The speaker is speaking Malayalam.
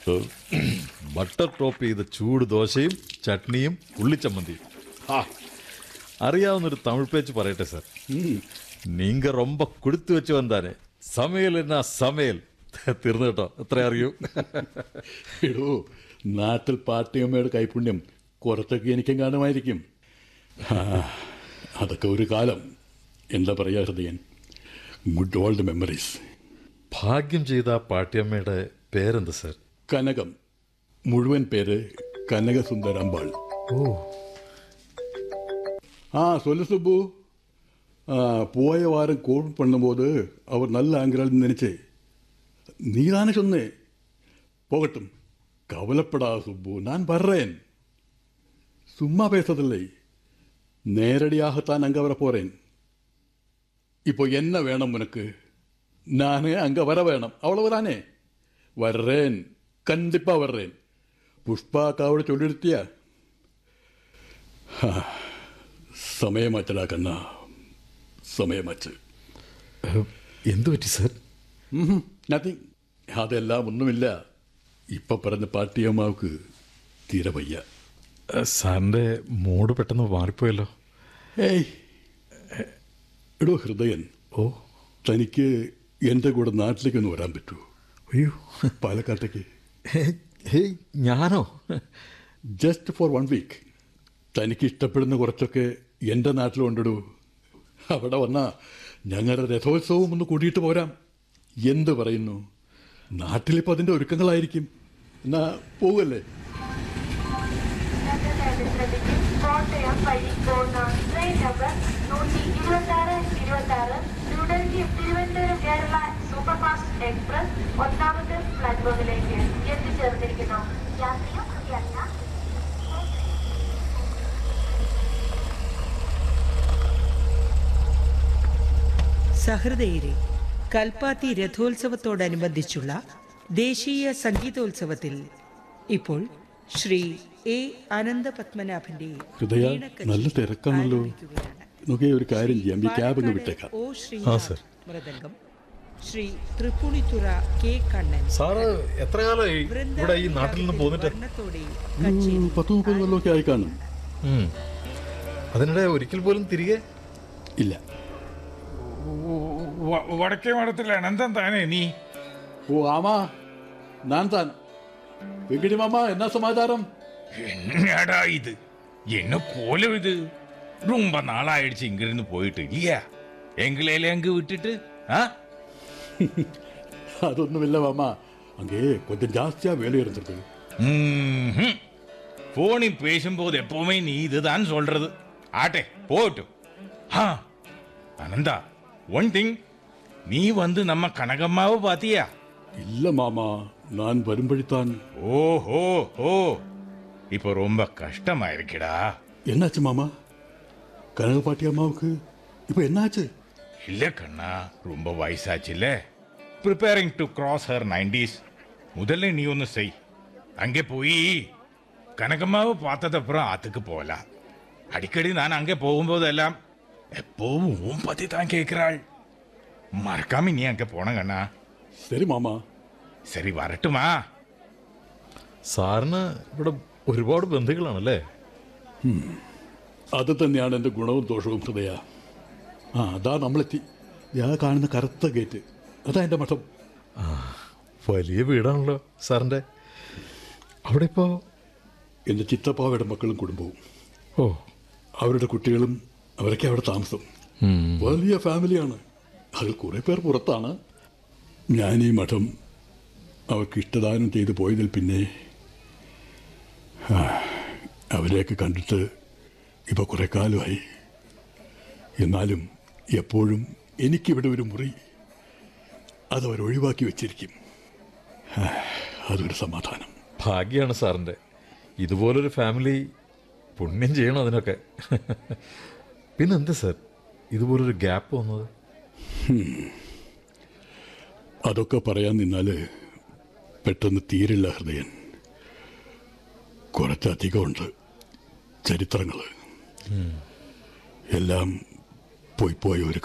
ബട്ടർ ടോപ്പ് ചെയ്ത ചൂട് ദോശയും ചട്നിയും ഉള്ളിച്ചമ്മന്തിയും ആ അറിയാവുന്നൊരു തമിഴ് പേച്ച് പറയട്ടെ സാർ നീങ്ക ரொம்ப കൊടുത്തു വെച്ച് വന്നാനെ സമയൽ എന്നാ സമയൽ തീർന്നു കേട്ടോ എത്ര അറിയൂ എടോ നാട്ടിൽ പാട്ടിയമ്മയുടെ കൈപുണ്യം കുറച്ചൊക്കെ എനിക്കും കാണുമായിരിക്കും ആ, അതൊക്കെ ഒരു കാലം എന്താ പറയാ ഹൃദയൻ ഗുഡ് ഓൾഡ് മെമ്മറീസ് ഭാഗ്യം ചെയ്ത ആ പാട്ടിയമ്മയുടെ പേരെന്ത് സാർ കനകം മുഴുവൻ പേര് കനകസുന്ദരമ്പാൾ ഓ ஆ சொல்லு சுப்பு ஆ, போய வாரம் கோல் பண்ணும்போது அவர் நல்ல ஆங்கிறாள்னு நினைச்சே நீதானே சொன்னே போகட்டும் கவலைப்படாத சுப்பு நான் வர்றேன் சும்மா பேசதில்லை நேரடியாகத்தான் அங்கே வர போறேன் இப்போ என்ன வேணும் உனக்கு நானே அங்கே வர வேணும் அவ்வளவுதானே வர்றேன் கண்டிப்பா வர்றேன் புஷ்பா அக்காவோட சொல்லிடுத்தியா സമയമാറ്റടാ കണ്ണ സമയമാറ്റ് എന്തു പറ്റി സാർ നത്തിങ് അതെല്ലാം ഒന്നുമില്ല ഇപ്പൊ പറഞ്ഞ പാട്ടിയമ്മാവക്ക് തീരെ വയ്യ സാറിന്റെ മൂഡ് പെട്ടെന്ന് മാറിപ്പോയല്ലോ ഏയ് എടോ ഹൃദയൻ ഓ തനിക്ക് എൻ്റെ കൂടെ നാട്ടിലേക്കൊന്ന് വരാൻ പറ്റൂ അയ്യോ പാലക്കാട്ടേക്ക് ഹേയ്, ഹേയ് ഞാനോ ജസ്റ്റ് ഫോർ വൺ വീക്ക് തനിക്ക് ഇഷ്ടപ്പെടുന്ന കുറച്ചൊക്കെ എൻ്റെ നാട്ടിലുണ്ടടൂ അവിടെ വന്നാ ഞങ്ങളുടെ രഥോത്സവം ഒന്ന് കൂടിയിട്ട് പോരാം എന്ത് പറയുന്നു നാട്ടിലിപ്പോൾ അതിൻ്റെ ഒരുക്കങ്ങളായിരിക്കും എന്നാ പോവല്ലേ കോട്ടയം വഴി പോകുന്ന ട്രെയിൻ നമ്പർ നൂറ്റി ഇരുപത്തി ആറ് ഇരുപത്തി ആറ് ന്യൂഡൽഹി തിരുവനന്തപുരം കേരള സൂപ്പർഫാസ്റ്റ് എക്സ്പ്രസ് ഒന്നാമത്തെ പ്ലാറ്റ്ഫോമിലേക്ക് എത്തിച്ചേർന്നിരിക്കുന്നു യാത്രിയും യാത്ര സഹൃദയരെ കൽപ്പാത്തി രഥോത്സവത്തോടനുബന്ധിച്ചുള്ള ദേശീയ സംഗീതോത്സവത്തിൽ ഇപ്പോൾ ശ്രീ എ അനന്തപത്മനാഭന്റെ ഹൃദയ വീണക്കച്ചേരി നല്ല തിരക്കാണല്ലോ ആരംഭിക്കുകയാണ്. നോക്കിയേ ഒരു കാര്യം ചെയ്യാം ഈ ക്യാബ് അങ്ങ് പാലക്കാട് വിട്ടേക്കാം ഒ ശ്രീ ആ, sir. Mridangam Shri Tripunithura K Kannan sir എത്ര കാലമായി ഇവിടെ ഈ നാട്ടിൽ നിന്ന് പോന്നിട്ട് വർണ്ണത്തോടെ ഒരു കച്ചേരി പത്ത് മുപ്പത് കൊല്ലമൊക്കെ ആയി കാണും ഉം. അതിനിടെ ഒരിക്കൽ പോലും തിരികെ ഇല്ല വ- വടക്കേ മഠത്തിൽ അനന്തം താനേ നീ ഓ ആമാ ഞാൻ താൻ വെങ്കിടി മാമ എന്നാ സമാചാരം என்னடா இது என்ன கோலம் இது ரொம்ப நாளாயிடுச்சு இங்கிருந்து போயிட்டு இல்லையா எங்களையில அங்க விட்டுட்டு ஆ അതൊന്നുമില്ല മാമ അங்கே கொஞ்சம் ஜாஸ்தியா வேலை இருந்திருக்கு ம்ஹும். போனில் பேசும்போது எப்பவுமே நீ இதுதான் சொல்றது ஆட்டே போட்டும் ஆ அனந்தா ஒன் திங் நீ வந்து நம்ம கனகம்மாவை பாத்தியா இல்ல மாமா நான் வரும்படித்தான் ஓஹோ ஓ இப்போ ரொம்ப கஷ்டமா இருக்குடா என்னாச்சு மாமா கனகப்பாட்டி அம்மாவுக்கு இப்போ என்னாச்சு இல்ல கண்ணா ரொம்ப வயசாச்சுல்ல preparing to cross her nineties முதல்ல நீ ஒன்று செய் அங்கே போய் கனகம்மாவை பார்த்ததப்புறம் ஆத்துக்கு போகலாம் அடிக்கடி நான் அங்கே போகும்போதெல்லாம் எப்போவும் உன் பத்தி தான் கேட்கிறாள் மறக்காம நீ அங்கே போன கண்ணா சரி மாமா சரி வரட்டுமா സാറിന് ഇവിടെ ഒരുപാട് ബന്ധുക്കളാണല്ലേ അത് തന്നെയാണ് എൻ്റെ ഗുണവും ദോഷവും ഹൃദയ ആ അതാ നമ്മളെത്തി ഞാൻ കാണുന്ന കറുത്ത ഗേറ്റ് അതാ എൻ്റെ മഠം വലിയ വീടാണല്ലോ സാറിന്റെ അവിടെ ഇപ്പോ എൻ്റെ ചിത്തപ്പാവയുടെ മക്കളും കുടുംബവും ഓ അവരുടെ കുട്ടികളും അവരൊക്കെ അവിടെ താമസം വലിയ ഫാമിലിയാണ് അതിൽ കുറേ പേർ പുറത്താണ് ഞാൻ ഈ മഠം അവർക്ക് ഇഷ്ടദാനം ചെയ്തു പോയതിൽ പിന്നെ ആ, അവരെയൊക്കെ കണ്ടിട്ട് ഇപ്പോൾ കുറേ കാലമായി എന്നാലും എപ്പോഴും എനിക്കിവിടെ ഒരു മുറി അതവർ ഒഴിവാക്കി വെച്ചിരിക്കും ആ, അതൊരു സമാധാനം ഭാഗ്യമാണ് സാറിന്റെ ഇതുപോലൊരു ഫാമിലി പുണ്യം ചെയ്യണം അതിനൊക്കെ പിന്നെന്താ സാർ ഇതുപോലൊരു ഗ്യാപ്പ് വന്നത് അതൊക്കെ പറയാൻ നിന്നാൽ പെട്ടെന്ന് തീരില്ല ഹൃദയൻ കുറച്ചധികമുണ്ട് ചരിത്രങ്ങൾ എല്ലാം പോയി പോയ ഒരു